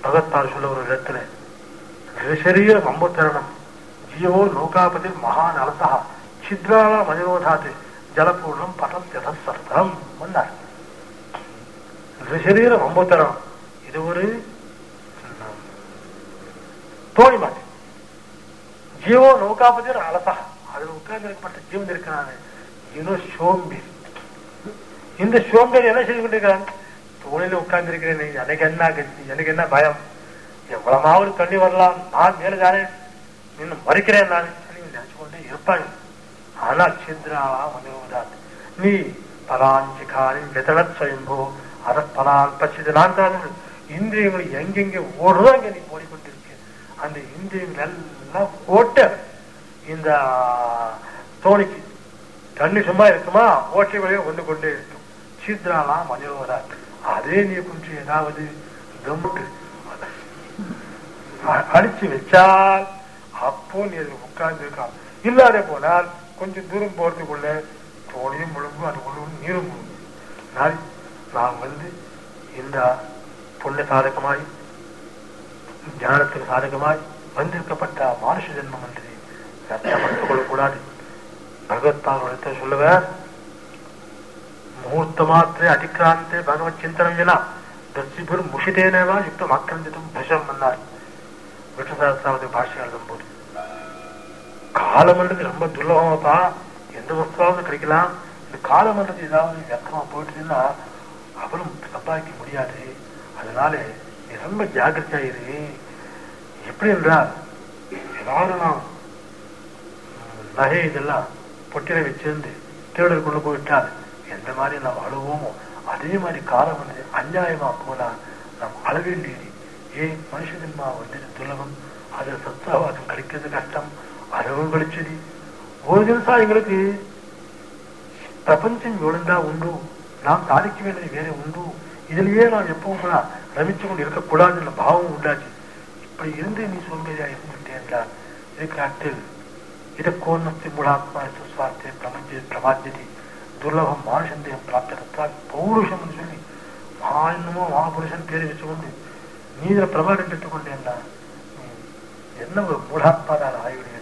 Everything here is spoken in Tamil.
பகவத்தார் சொல்ல ஒரு இடத்துல ரிஷரீர மம்புத்தரணம் ஜீவோ லோகாபதி மகான் அலசா சித்ராள மயோதாது ஜலபூர்ணம் பதம் யதசர்த்தம் மன்னார் ரிஷரீர மம்புத்தரணம் இது ஒரு ம், தோணி மாதிரி ஜீவோ லோகாபதி அலசா அதுல உட்கார்ந்து இருக்கப்பட்ட ஜீவன் இருக்கிறானே இன்னும் சோம்பேறி இந்த சோம்பேறி என்ன செய்து கொண்டிருக்கிறான் தோணில உட்கார்ந்து இருக்கிறேன் எனக்கு என்ன கட்சி எனக்கு என்ன பயம் எவ்வளவாவது தண்ணி வரலாம் நான் மேல தானே இன்னும் மறிக்கிறேன் நான் சொல்லி நினைச்சு கொண்டே இருப்பாங்க ஆனால் சிந்திராவா மனோதாத் நீ பலாஞ்சிகாரி வெதளத் சுயம்போ அத பலால் பசிது நான் தான் இந்திரியங்கள் எங்கெங்கே ஓடுதோ அங்கே நீ ஓடிக்கொண்டிருக்க அந்த இந்திரியங்கள் எல்லாம் ஓட்ட இந்த தோணிக்கு தண்ணி சும்மா இருக்குமா ஓட்டை வழியே கொண்டு கொண்டே இருக்கும் சித்ராலாம் மனோதா அதே நீ கொஞ்சம் ஏதாவது கம்முட்டு அ- அடிச்சு வச்சால் அப்போ நீ அதில் உட்கார்ந்து இருக்கலாம் இல்லாத போனால் கொஞ்சம் தூரம் போறதுக்குள்ள தோணியும் முழுங்கும் அதுக்குள்ள நீரும் முழுங்கும் நான் நாம் வந்து இந்த புண்ணிய சாதகமாய் ஞானத்துக்கு சாதகமாய் வந்திருக்கப்பட்ட மானுஷ ஜென்மம் என்று நஷ்டப்படுத்திக் கொள்ளக்கூடாது பகவத்தான் இடத்தை சொல்லுவார் முகூர்த்த மாத்திரே அதிக்ராந்தே பகவத் சிந்தனம் வினா தர்சிபுர் முஷிதேனவா யுக்தம் ஆக்கிரமித்தும் பஷம் வந்தார் விஷ்ணுசாஸ்திராவது பாஷை எழுதும் போது காலம்ன்றது ரொம்ப துர்லபமாப்பா எந்த வஸ்துவாவது கிடைக்கலாம் இந்த காலம்ன்றது ஏதாவது வியக்கமா போயிட்டுன்னா அப்புறம் சம்பாதிக்க முடியாது அதனால நீ ரொம்ப ஜாக்கிரதையா இரு எப்படி என்றால் ஏதாவது நாம் ம், நகை இதெல்லாம் பொட்டில வச்சிருந்து திருடர் கொண்டு போயிட்டால் எந்த மாதிரி நாம் அழுவோமோ அதே மாதிரி காலம் வந்து அநியாயமா போனா நாம் அழ வேண்டியது ஏன் மனுஷ ஜென்மா வந்து துலகம் அது சத்தாவாதம் கிடைக்கிறது கஷ்டம் அதுவும் கிடைச்சது ஒரு நிமிஷம் எங்களுக்கு பிரபஞ்சம் எவ்வளவுதான் உண்டு நாம் சாதிக்க வேண்டியது வேற உண்டு இதிலேயே நாம் எப்பவும் கூட ரமிச்சு கொண்டு இருக்கக்கூடாது என்ற பாவம் உண்டாச்சு இப்படி இருந்து நீ சோம்பேறியா இருந்துட்டே என்றால் இதுக்காட்டில் இதக்கோன்னஸ்தி மூலாத்மா சுஸ்வார்த்தே பிரபஞ்ச பிரபாஜதி துர்லபம் மானுஷந்தேகம் பிராப்தத்தால் பௌருஷம் என்று சொல்லி மகான்மோ மகாபுருஷன் பேரை வச்சுக்கொண்டு நீ இதில் பிரபாடம் பெற்றுக்கொண்டேன்டா நீ என்ன ஒரு மூலாத்மாதான ஆய்வுடைய